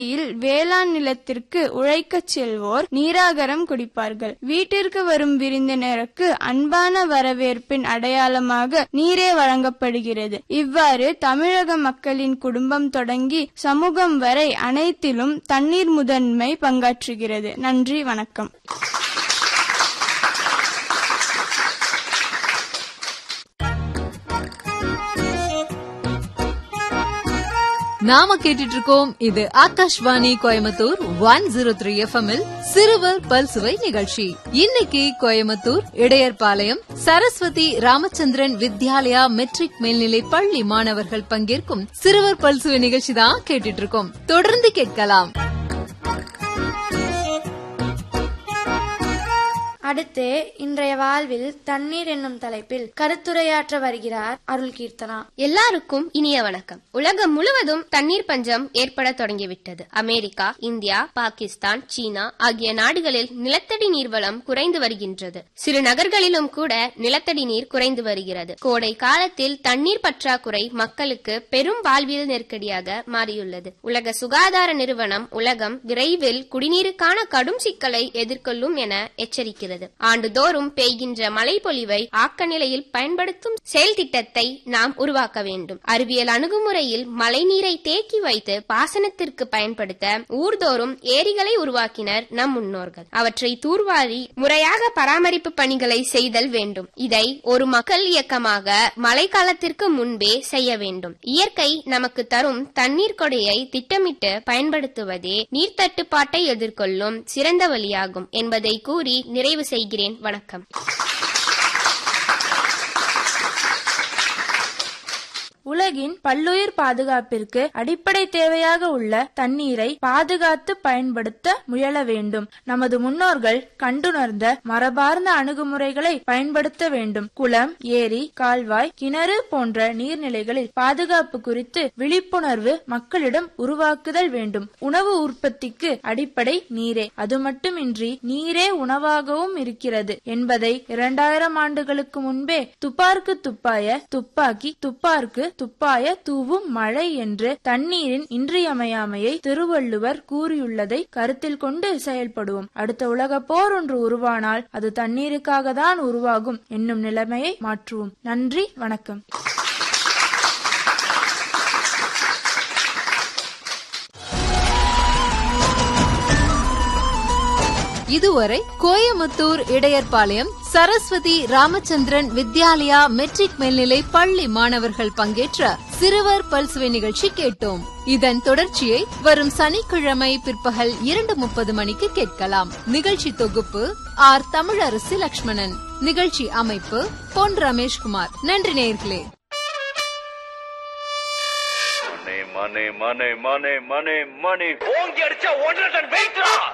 யில் வேளாண் நிலத்திற்கு உழைக்கச் செல்வோர் நீராகரம் குடிப்பார்கள் வீட்டிற்கு வரும் விருந்தினருக்கு அன்பான வரவேற்பின் அடையாளமாக நீரே வழங்கப்படுகிறது இவ்வாறு தமிழக மக்களின் குடும்பம் தொடங்கி சமூகம் வரை அனைத்திலும் தண்ணீர் முதன்மை பங்காற்றுகிறது நன்றி வணக்கம் நாம கேட்டுட்டு இருக்கோம் இது Akashvani Coimbatore one zero three FM சிறுவர் பல்சுவை நிகழ்ச்சி இன்னைக்கு கோயம்புத்தூர் இடையர்பாளையம் சரஸ்வதி ராமச்சந்திரன் வித்யாலயா மெட்ரிக் மேல்நிலை பள்ளி மாணவர்கள் பங்கேற்கும் சிறுவர் பல்சுவை நிகழ்ச்சி தான் கேட்டுட்டு இருக்கோம் தொடர்ந்து கேட்கலாம் அடுத்து இன்றைய வாழ்வில் தண்ணீர் என்னும் தலைப்பில் கருத்துரையாற்ற வருகிறார் அருள் கீர்த்தனா எல்லாருக்கும் இனிய வணக்கம் உலகம் முழுவதும் தண்ணீர் பஞ்சம் ஏற்பட தொடங்கிவிட்டது அமெரிக்கா இந்தியா பாகிஸ்தான் சீனா ஆகிய நாடுகளில் நிலத்தடி நீர்வளம் குறைந்து வருகின்றது சிறு நகர்களிலும் கூட நிலத்தடி நீர் குறைந்து வருகிறது கோடை காலத்தில் தண்ணீர் பற்றாக்குறை மக்களுக்கு பெரும் வாழ்வியல் நெருக்கடியாக மாறியுள்ளது உலக சுகாதார நிறுவனம் உலகம் விரைவில் குடிநீருக்கான கடும் சிக்கலை எதிர்கொள்ளும் என எச்சரிக்கிறது ஆண்டுதோறும் பெய்கின்ற மழைப்பொழிவை ஆக்க நிலையில் பயன்படுத்தும் செயல் திட்டத்தை நாம் உருவாக்க வேண்டும் அறிவியல் அணுகுமுறையில் மழைநீரை தேக்கி வைத்து பாசனத்திற்கு பயன்படுத்த ஊர்தோறும் ஏரிகளை உருவாக்கினர் நம் முன்னோர்கள் அவற்றை தூர்வாரி முறையாக பராமரிப்பு பணிகளை செய்தல் வேண்டும் இதை ஒரு மக்கள் இயக்கமாக மழைக்காலத்திற்கு முன்பே செய்ய வேண்டும் இயற்கை நமக்கு தரும் தண்ணீர் கொடையை திட்டமிட்டு பயன்படுத்துவதே நீர் தட்டுப்பாட்டை எதிர்கொள்ளும் சிறந்த வழியாகும் என்பதை கூறி நிறைவு செய்கிறேன் வணக்கம் உலகின் பல்லுயிர் பாதுகாப்பிற்கு அடிப்படை தேவையாக உள்ள தண்ணீரை பாதுகாத்து பயன்படுத்த முயல வேண்டும் நமது முன்னோர்கள் கண்டுணர்ந்த மரபார்ந்த அணுகுமுறைகளை பயன்படுத்த வேண்டும் குளம் ஏரி கால்வாய் கிணறு போன்ற நீர்நிலைகளில் பாதுகாப்பு குறித்து விழிப்புணர்வு மக்களிடம் உருவாக்குதல் வேண்டும் உணவு உற்பத்திக்கு அடிப்படை நீரே அது மட்டுமின்றி நீரே உணவாகவும் இருக்கிறது என்பதை இரண்டாயிரம் ஆண்டுகளுக்கு முன்பே துப்பார்க்கு துப்பாய துப்பாக்கி துப்பார்க்கு துப்பாய தூவும் மழை என்று தண்ணீரின் இன்றியமையாமையை திருவள்ளுவர் கூறியுள்ளதை கருத்தில் கொண்டு செயல்படுவோம் அடுத்த உலக போர் ஒன்று உருவானால் அது தண்ணீருக்காக தான் உருவாகும் என்னும் நிலைமையை மாற்றுவோம் நன்றி வணக்கம் இதுவரை கோயமுத்தூர் இடையர்பாளையம் சரஸ்வதி ராமச்சந்திரன் வித்யாலயா மெட்ரிக் மேல்நிலை பள்ளி மாணவர்கள் பங்கேற்ற சிறுவர் பல்சுவை நிகழ்ச்சி கேட்டோம் இதன் தொடர்ச்சியை வரும் சனிக்கிழமை பிற்பகல் இரண்டு முப்பது மணிக்கு கேட்கலாம் நிகழ்ச்சி தொகுப்பு ஆர் தமிழரசி லட்சுமணன் நிகழ்ச்சி அமைப்பு பொன் ரமேஷ்குமார் நன்றி நேயர்களே மணி மணி மணி மணி மணி ஓங்கி அடிச்சா ஒன்றரை டன் வெயிட்ரா